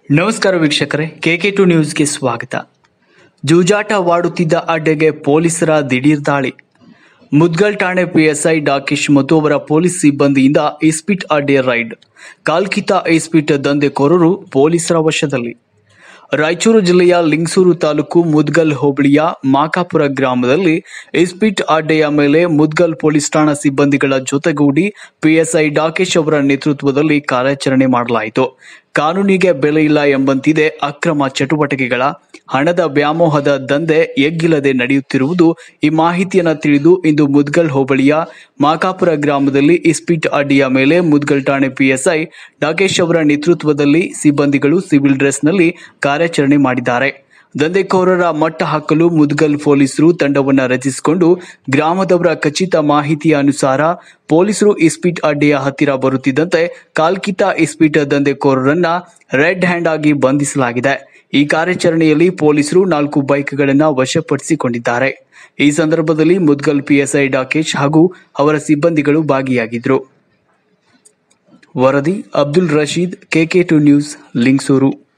ನಮಸ್ಕಾರ ವೀಕ್ಷಕರೇ K K to ನ್ಯೂಸ್ಗೆ ಸ್ವಾಗತ ಜೂಜಾಟವಾಡುತ್ತಿದ್ದ ಅಡ್ಡೆಗೆ ಪೊಲೀಸರ ದಿಢೀರ್ ದಾಳಿ ಮುದ್ಗಲ್ ಠಾಣೆ ಪಿಎಸ್ಐ ಡಾಕೇಶ್ ಮತ್ತು ಅವರ ಪೊಲೀಸ್ ಸಿಬ್ಬಂದಿಯಿಂದ ಇಸ್ಪಿಟ್ ಅಡ್ಡೆ ರೈಡ್ ಕಾಲ್ಕಿತ ಇಸ್ಪಿಟ್ ದಂಧೆಕೋರರು ಪೊಲೀಸರ ವಶದಲ್ಲಿ ರಾಯಚೂರು ಜಿಲ್ಲೆಯ ಲಿಂಗಸೂರು ತಾಲೂಕು ಮುದ್ಗಲ್ ಹೋಬಳಿಯ ಮಾಕಾಪುರ ಗ್ರಾಮದಲ್ಲಿ ಇಸ್ಪಿಟ್ ಅಡ್ಡೆಯ ಮೇಲೆ ಮುದ್ಗಲ್ ಪೊಲೀಸ್ ಠಾಣಾ ಸಿಬ್ಬಂದಿಗಳ ಜೊತೆಗೂಡಿ ಪಿಎಸ್ಐ ಡಾಕೇಶ್ ಅವರ ನೇತೃತ್ವದಲ್ಲಿ ಕಾರ್ಯಾಚರಣೆ ಮಾಡಲಾಯಿತು ಕಾನೂನಿಗೆ ಬೆಲೆ ಇಲ್ಲ ಎಂಬಂತಿದೆ ಅಕ್ರಮ ಚಟುವಟಿಕೆಗಳ ಹಣದ ವ್ಯಾಮೋಹದ ದಂಧೆ ಎಗ್ಗಿಲ್ಲದೆ ನಡೆಯುತ್ತಿರುವುದು ಈ ಮಾಹಿತಿಯನ್ನು ತಿಳಿದು ಇಂದು ಮುದ್ಗಲ್ ಹೋಬಳಿಯ ಮಾಕಾಪುರ ಗ್ರಾಮದಲ್ಲಿ ಇಸ್ಪಿಟ್ ಅಡ್ಡಿಯ ಮೇಲೆ ಮುದ್ಗಲ್ ಠಾಣೆ ಪಿಎಸ್ಐ ಡಾಕೇಶ್ ಅವರ ನೇತೃತ್ವದಲ್ಲಿ ಸಿಬ್ಬಂದಿಗಳು ಸಿವಿಲ್ ಡ್ರೆಸ್ನಲ್ಲಿ ಕಾರ್ಯಾಚರಣೆ ಮಾಡಿದ್ದಾರೆ ದಂಧೆಕೋರರ ಮಟ್ಟ ಹಾಕಲು ಮುದ್ಗಲ್ ಪೊಲೀಸರು ತಂಡವನ್ನು ರಚಿಸಿಕೊಂಡು ಗ್ರಾಮದವರ ಖಚಿತ ಮಾಹಿತಿಯ ಅನುಸಾರ ಪೊಲೀಸರು ಇಸ್ಪಿಟ್ ಅಡ್ಡೆಯ ಹತ್ತಿರ ಬರುತ್ತಿದ್ದಂತೆ ಕಾಲ್ಕಿತ ಇಸ್ಪಿಟ್ ದಂಧೆಕೋರರನ್ನ ರೆಡ್ ಹ್ಯಾಂಡ್ ಆಗಿ ಬಂಧಿಸಲಾಗಿದೆ ಈ ಕಾರ್ಯಾಚರಣೆಯಲ್ಲಿ ಪೊಲೀಸರು ನಾಲ್ಕು ಬೈಕ್ಗಳನ್ನು ವಶಪಡಿಸಿಕೊಂಡಿದ್ದಾರೆ ಈ ಸಂದರ್ಭದಲ್ಲಿ ಮುದ್ಗಲ್ ಪಿಎಸ್ಐ ಡಾಕೇಶ್ ಹಾಗೂ ಅವರ ಸಿಬ್ಬಂದಿಗಳು ಭಾಗಿಯಾಗಿದ್ದರು ವರದಿ Abdul Rasheed KK two news Lingsugur